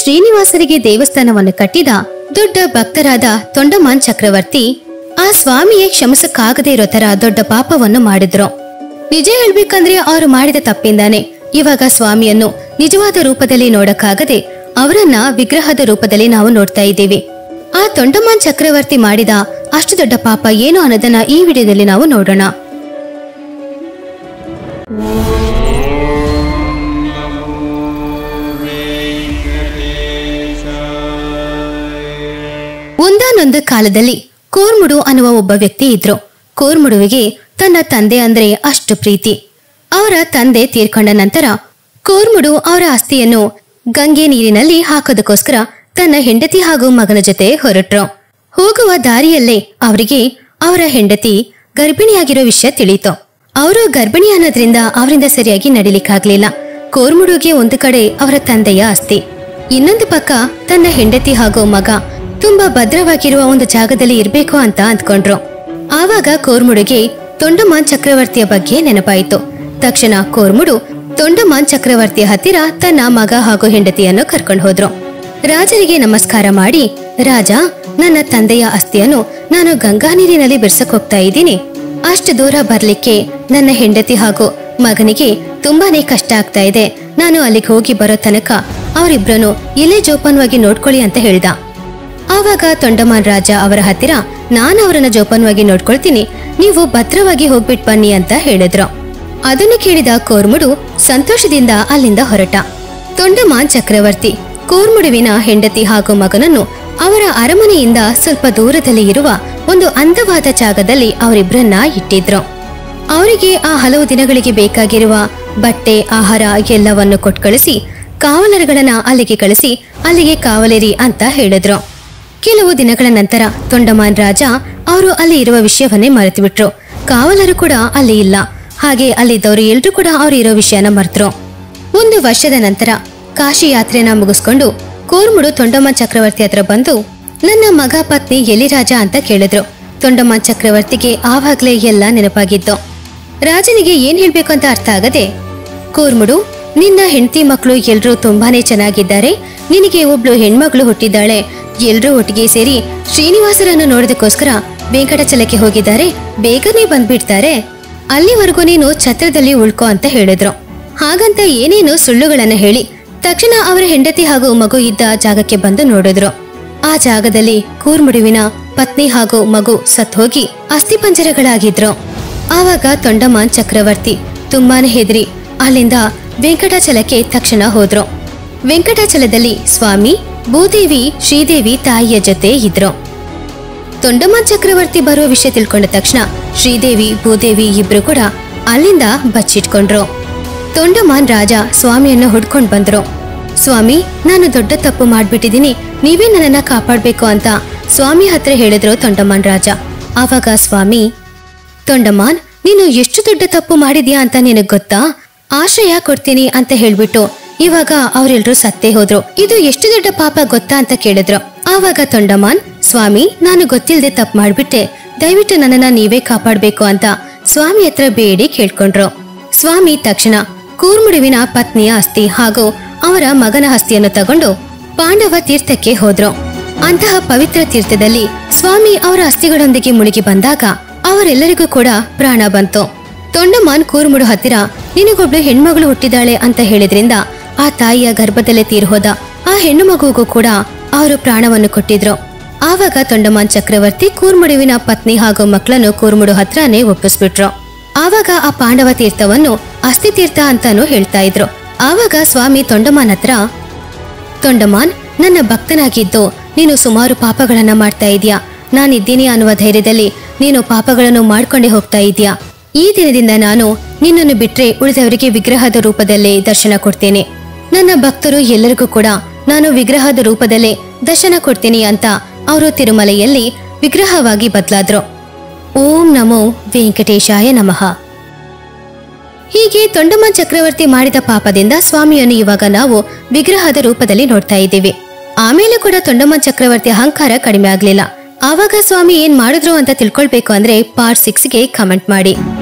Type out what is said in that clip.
ಶ್ರೀನಿವಾಸರಿಗೆ ದೇವಸ್ಥಾನವನ್ನು ಕಟ್ಟಿದ ದೊಡ್ಡ ಭಕ್ತರಾದ ತೊಂಡಮಾನ್ ಚಕ್ರವರ್ತಿ ಆ ಸ್ವಾಮಿಯೇ ಕ್ಷಮಿಸಕ್ಕಾಗದೇ ಇರೋ ತರ ದೊಡ್ಡ ಪಾಪವನ್ನು ಮಾಡಿದ್ರು ನಿಜ ಹೇಳ್ಬೇಕಂದ್ರೆ ಅವರು ಮಾಡಿದ ತಪ್ಪಿಂದಾನೆ ಇವಾಗ ಸ್ವಾಮಿಯನ್ನು ನಿಜವಾದ ರೂಪದಲ್ಲಿ ನೋಡಕ್ಕಾಗದೆ ಅವರನ್ನ ವಿಗ್ರಹದ ರೂಪದಲ್ಲಿ ನಾವು ನೋಡ್ತಾ ಇದ್ದೀವಿ ಆ ತೊಂಡಮಾನ್ ಚಕ್ರವರ್ತಿ ಮಾಡಿದ ಅಷ್ಟು ದೊಡ್ಡ ಪಾಪ ಏನು ಅನ್ನೋದನ್ನ ಈ ವಿಡಿಯೋದಲ್ಲಿ ನಾವು ನೋಡೋಣ ಒಂದಾನೊಂದು ಕಾಲದಲ್ಲಿ ಕೋರ್ಮುಡು ಅನ್ನುವ ಒಬ್ಬ ವ್ಯಕ್ತಿ ಇದ್ರು ಕೋರ್ಮುಡುವಿಗೆ ತನ್ನ ತಂದೆ ಅಂದ್ರೆ ಅಷ್ಟು ಪ್ರೀತಿ ಅವರ ತಂದೆ ತೀರ್ಕೊಂಡ ನಂತರ ಕೋರ್ಮುಡು ಅವರ ಆಸ್ತಿಯನ್ನು ಗಂಗೆ ನೀರಿನಲ್ಲಿ ಹಾಕೋದಕ್ಕೋಸ್ಕರ ತನ್ನ ಹೆಂಡತಿ ಹಾಗೂ ಮಗನ ಜೊತೆ ಹೊರಟ್ರು ಹೋಗುವ ದಾರಿಯಲ್ಲೇ ಅವರಿಗೆ ಅವರ ಹೆಂಡತಿ ಗರ್ಭಿಣಿಯಾಗಿರೋ ವಿಷಯ ತಿಳಿಯಿತು ಅವರು ಗರ್ಭಿಣಿ ಅನ್ನೋದ್ರಿಂದ ಅವರಿಂದ ಸರಿಯಾಗಿ ನಡಿಲಿಕ್ಕಾಗ್ಲಿಲ್ಲ ಕೋರ್ಮುಡುಗೆ ಒಂದು ಕಡೆ ಅವರ ತಂದೆಯ ಆಸ್ತಿ ಇನ್ನೊಂದು ಪಕ್ಕ ತನ್ನ ಹೆಂಡತಿ ಹಾಗೂ ಮಗ ತುಂಬಾ ಭದ್ರವಾಗಿರುವ ಒಂದು ಜಾಗದಲ್ಲಿ ಇರ್ಬೇಕು ಅಂತ ಅಂದ್ಕೊಂಡ್ರು ಆವಾಗ ಕೋರ್ಮುಡುಗೆ ತೊಂಡಮಾನ್ ಚಕ್ರವರ್ತಿಯ ಬಗ್ಗೆ ನೆನಪಾಯಿತು ತಕ್ಷಣ ಕೋರ್ಮುಡು ತೊಂಡಮಾನ್ ಚಕ್ರವರ್ತಿಯ ಹತ್ತಿರ ತನ್ನ ಮಗ ಹಾಗೂ ಹೆಂಡತಿಯನ್ನು ಕರ್ಕೊಂಡು ಹೋದ್ರು ರಾಜರಿಗೆ ನಮಸ್ಕಾರ ಮಾಡಿ ರಾಜ ನನ್ನ ತಂದೆಯ ಅಸ್ಥಿಯನ್ನು ನಾನು ಗಂಗಾ ನೀರಿನಲ್ಲಿ ಬಿರ್ಸಕ್ ಹೋಗ್ತಾ ಇದ್ದೀನಿ ಅಷ್ಟು ದೂರ ಬರ್ಲಿಕ್ಕೆ ನನ್ನ ಹೆಂಡತಿ ಹಾಗೂ ಮಗನಿಗೆ ತುಂಬಾನೇ ಕಷ್ಟ ಆಗ್ತಾ ಇದೆ ನಾನು ಅಲ್ಲಿಗೆ ಹೋಗಿ ಬರೋ ತನಕ ಅವರಿಬ್ರನ್ನು ಇಲ್ಲೇ ಜೋಪಾನವಾಗಿ ನೋಡ್ಕೊಳ್ಳಿ ಅಂತ ಹೇಳ್ದ ಆವಾಗ ತೊಂಡಮಾನ್ ರಾಜ ಅವರ ಹತ್ತಿರ ನಾನು ಅವರನ್ನ ಜೋಪಾನವಾಗಿ ನೋಡ್ಕೊಳ್ತೀನಿ ನೀವು ಭದ್ರವಾಗಿ ಹೋಗ್ಬಿಟ್ ಬನ್ನಿ ಅಂತ ಹೇಳಿದ್ರು ಅದನ್ನು ಕೇಳಿದ ಕೋರ್ಮುಡು ಸಂತೋಷದಿಂದ ಅಲ್ಲಿಂದ ಹೊರಟ ತೊಂಡಮಾನ್ ಚಕ್ರವರ್ತಿ ಕೋರ್ಮುಡುವಿನ ಹೆಂಡತಿ ಹಾಗೂ ಮಗನನ್ನು ಅವರ ಅರಮನೆಯಿಂದ ಸ್ವಲ್ಪ ದೂರದಲ್ಲಿ ಇರುವ ಒಂದು ಅಂದವಾದ ಜಾಗದಲ್ಲಿ ಅವರಿಬ್ಬರನ್ನ ಇಟ್ಟಿದ್ರು ಅವರಿಗೆ ಆ ಹಲವು ದಿನಗಳಿಗೆ ಬೇಕಾಗಿರುವ ಬಟ್ಟೆ ಆಹಾರ ಎಲ್ಲವನ್ನು ಕೊಟ್ಟು ಕಳಿಸಿ ಕಾವಲರುಗಳನ್ನ ಅಲ್ಲಿಗೆ ಕಳಿಸಿ ಅಲ್ಲಿಗೆ ಕಾವಲಿರಿ ಅಂತ ಹೇಳಿದ್ರು ಕೆಲವು ದಿನಗಳ ನಂತರ ತೊಂಡಮಾನ್ ರಾಜ ಅವರು ಅಲ್ಲಿ ಇರುವ ವಿಷಯವನ್ನೇ ಮರೆತು ಬಿಟ್ರು ಕಾವಲರು ಕೂಡ ಅಲ್ಲಿ ಇಲ್ಲ ಹಾಗೆ ಅಲ್ಲಿದ್ದವರು ಎಲ್ರೂ ಕೂಡ ಅವ್ರು ಇರೋ ವಿಷಯನ ಮರೆತರು ಒಂದು ವರ್ಷದ ನಂತರ ಕಾಶಿ ಯಾತ್ರೆನ ಮುಗಿಸ್ಕೊಂಡು ಕೋರ್ಮುಡು ತೊಂಡಮಾನ್ ಚಕ್ರವರ್ತಿ ಹತ್ರ ಬಂದು ನನ್ನ ಮಗ ಪತ್ನಿ ಎಲಿ ರಾಜ ಅಂತ ಕೇಳಿದ್ರು ತೊಂಡಮಾನ್ ಚಕ್ರವರ್ತಿಗೆ ಆವಾಗ್ಲೇ ಎಲ್ಲ ನೆನಪಾಗಿತ್ತು ರಾಜನಿಗೆ ಏನ್ ಹೇಳ್ಬೇಕು ಅಂತ ಅರ್ಥ ಆಗದೆ ಕೂರ್ಮುಡು ನಿನ್ನ ಹೆಂಡತಿ ಮಕ್ಕಳು ಎಲ್ರೂ ತುಂಬಾನೇ ಚೆನ್ನಾಗಿದ್ದಾರೆ ನಿನಗೆ ಒಬ್ಳು ಹೆಣ್ಮಗಳು ಹುಟ್ಟಿದ್ದಾಳೆ ಎಲ್ರೂ ಒಟ್ಟಿಗೆ ಸೇರಿ ಶ್ರೀನಿವಾಸರನ್ನು ನೋಡೋದಕ್ಕೋಸ್ಕರ ವೆಂಕಟಾಚಲಕ್ಕೆ ಹೋಗಿದ್ದಾರೆ ಬೇಗನೆ ಬಂದ್ಬಿಡ್ತಾರೆ ಅಲ್ಲಿವರೆಗೂ ನೀನು ಛತ್ರದಲ್ಲಿ ಉಳ್ಕೋ ಅಂತ ಹೇಳಿದ್ರು ಹಾಗಂತ ಏನೇನು ಸುಳ್ಳುಗಳನ್ನ ಹೇಳಿ ತಕ್ಷಣ ಅವರ ಹೆಂಡತಿ ಹಾಗೂ ಮಗು ಇದ್ದ ಜಾಗಕ್ಕೆ ಬಂದು ನೋಡಿದ್ರು ಆ ಜಾಗದಲ್ಲಿ ಕೂರ್ಮುಡುವಿನ ಪತ್ನಿ ಹಾಗೂ ಮಗು ಸತ್ ಹೋಗಿ ಅಸ್ಥಿಪಂಜರಗಳಾಗಿದ್ರು ಆವಾಗ ತೊಂಡಮಾನ್ ಚಕ್ರವರ್ತಿ ತುಂಬಾನೇ ಹೆದರಿ ಅಲ್ಲಿಂದ ವೆಂಕಟಾಚಲಕ್ಕೆ ತಕ್ಷಣ ಹೋದ್ರು ವೆಂಕಟಾಚಲದಲ್ಲಿ ಸ್ವಾಮಿ ಭೂದೇವಿ ಶ್ರೀದೇವಿ ತಾಯಿಯ ಜೊತೆ ಇದ್ರು ತೊಂಡಮಾನ್ ಚಕ್ರವರ್ತಿ ಬರುವ ವಿಷಯ ತಿಳ್ಕೊಂಡ ತಕ್ಷಣ ಶ್ರೀದೇವಿ ಭೂದೇವಿ ಇಬ್ರು ಕೂಡ ಅಲ್ಲಿಂದ ಬಚ್ಚಿಟ್ಕೊಂಡ್ರು ತೊಂಡಮಾನ್ ರಾಜ ಸ್ವಾಮಿಯನ್ನು ಹುಡ್ಕೊಂಡ್ ಬಂದ್ರು ಸ್ವಾಮಿ ನಾನು ದೊಡ್ಡ ತಪ್ಪು ಮಾಡ್ಬಿಟ್ಟಿದೀನಿ ನೀವೇ ನನ್ನನ್ನ ಕಾಪಾಡ್ಬೇಕು ಅಂತ ಸ್ವಾಮಿ ಹತ್ರ ಹೇಳಿದ್ರು ತೊಂಡಮಾನ್ ರಾಜ ಆವಾಗ ಸ್ವಾಮಿ ತೊಂಡಮಾನ್ ನೀನು ಎಷ್ಟು ದೊಡ್ಡ ತಪ್ಪು ಮಾಡಿದ್ಯಾ ಅಂತ ನಿನಗ್ ಗೊತ್ತಾ ಆಶ್ರಯ ಕೊಡ್ತೀನಿ ಅಂತ ಹೇಳ್ಬಿಟ್ಟು ಇವಾಗ ಅವರೆಲ್ರೂ ಸತ್ತೇ ಹೋದ್ರು ಇದು ಎಷ್ಟು ದೊಡ್ಡ ಪಾಪ ಗೊತ್ತಾ ಅಂತ ಕೇಳಿದ್ರು ಆವಾಗ ತೊಂಡಮಾನ್ ಸ್ವಾಮಿ ನಾನು ಗೊತ್ತಿಲ್ಲದೆ ತಪ್ಪು ಮಾಡ್ಬಿಟ್ಟೆ ದಯವಿಟ್ಟು ನನ್ನನ್ನ ನೀವೇ ಕಾಪಾಡ್ಬೇಕು ಅಂತ ಸ್ವಾಮಿ ಹತ್ರ ಬೇಡಿ ಕೇಳ್ಕೊಂಡ್ರು ಸ್ವಾಮಿ ತಕ್ಷಣ ಕೂರ್ಮುಡುವಿನ ಪತ್ನಿಯ ಅಸ್ಥಿ ಹಾಗೂ ಅವರ ಮಗನ ಅಸ್ಥಿಯನ್ನು ತಗೊಂಡು ಪಾಂಡವ ತೀರ್ಥಕ್ಕೆ ಹೋದ್ರು ಅಂತಹ ಪವಿತ್ರ ತೀರ್ಥದಲ್ಲಿ ಸ್ವಾಮಿ ಅವರ ಅಸ್ಥಿಗಳೊಂದಿಗೆ ಮುಳುಗಿ ಬಂದಾಗ ಅವರೆಲ್ಲರಿಗೂ ಕೂಡ ಪ್ರಾಣ ಬಂತು ತೊಂಡಮಾನ್ ಕೂರ್ಮುಡು ಹತ್ತಿರ ನಿನಗೊಬ್ಳು ಹೆಣ್ಮಗಳು ಹುಟ್ಟಿದಾಳೆ ಅಂತ ಹೇಳಿದ್ರಿಂದ ಆ ತಾಯಿಯ ಗರ್ಭದಲ್ಲೇ ತೀರ್ಹೋದ ಆ ಹೆಣ್ಣು ಮಗುವಿಗೂ ಕೂಡ ಅವರು ಪ್ರಾಣವನ್ನು ಕೊಟ್ಟಿದ್ರು ಆವಾಗ ತೊಂಡಮಾನ್ ಚಕ್ರವರ್ತಿ ಕೂರ್ಮುಡುವಿನ ಪತ್ನಿ ಹಾಗೂ ಮಕ್ಕಳನ್ನು ಕೂರ್ಮುಡು ಹತ್ರನೇ ಒಪ್ಪಿಸ್ಬಿಟ್ರು ಆವಾಗ ಆ ಪಾಂಡವ ತೀರ್ಥವನ್ನು ಅಸ್ಥಿ ತೀರ್ಥ ಅಂತಾನೂ ಹೇಳ್ತಾ ಇದ್ರು ಆವಾಗ ಸ್ವಾಮಿ ತೊಂಡಮಾನ್ ಹತ್ರ ತೊಂಡಮಾನ್ ನನ್ನ ಭಕ್ತನಾಗಿದ್ದು ನೀನು ಸುಮಾರು ಪಾಪಗಳನ್ನ ಮಾಡ್ತಾ ಇದೀಯಾ ನಾನಿದ್ದೀನಿ ಅನ್ನುವ ಧೈರ್ಯದಲ್ಲಿ ನೀನು ಪಾಪಗಳನ್ನು ಮಾಡ್ಕೊಂಡೇ ಹೋಗ್ತಾ ಇದೀಯಾ ಈ ದಿನದಿಂದ ನಾನು ನಿನ್ನನ್ನು ಬಿಟ್ರೆ ಉಳಿದವರಿಗೆ ವಿಗ್ರಹದ ರೂಪದಲ್ಲೇ ದರ್ಶನ ಕೊಡ್ತೇನೆ ನನ್ನ ಭಕ್ತರು ಎಲ್ಲರಿಗೂ ಕೂಡ ನಾನು ವಿಗ್ರಹದ ರೂಪದಲ್ಲೇ ದರ್ಶನ ಕೊಡ್ತೀನಿ ಅಂತ ಅವರು ತಿರುಮಲೆಯಲ್ಲಿ ವಿಗ್ರಹವಾಗಿ ಬದಲಾದ್ರು ಓಂ ನಮೋ ವೆಂಕಟೇಶಾಯ ನಮಃ ಹೀಗೆ ತೊಂಡಮಾನ್ ಚಕ್ರವರ್ತಿ ಮಾಡಿದ ಪಾಪದಿಂದ ಸ್ವಾಮಿಯನ್ನು ಇವಾಗ ನಾವು ವಿಗ್ರಹದ ರೂಪದಲ್ಲಿ ನೋಡ್ತಾ ಇದ್ದೀವಿ ಆಮೇಲೆ ಕೂಡ ತೊಂಡಮಾನ್ ಚಕ್ರವರ್ತಿ ಅಹಂಕಾರ ಕಡಿಮೆ ಆಗ್ಲಿಲ್ಲ ಆವಾಗ ಸ್ವಾಮಿ ಏನ್ ಮಾಡಿದ್ರು ಅಂತ ತಿಳ್ಕೊಳ್ಬೇಕು ಅಂದ್ರೆ ಪಾರ್ಟ್ ಸಿಕ್ಸ್ಗೆ ಕಮೆಂಟ್ ಮಾಡಿ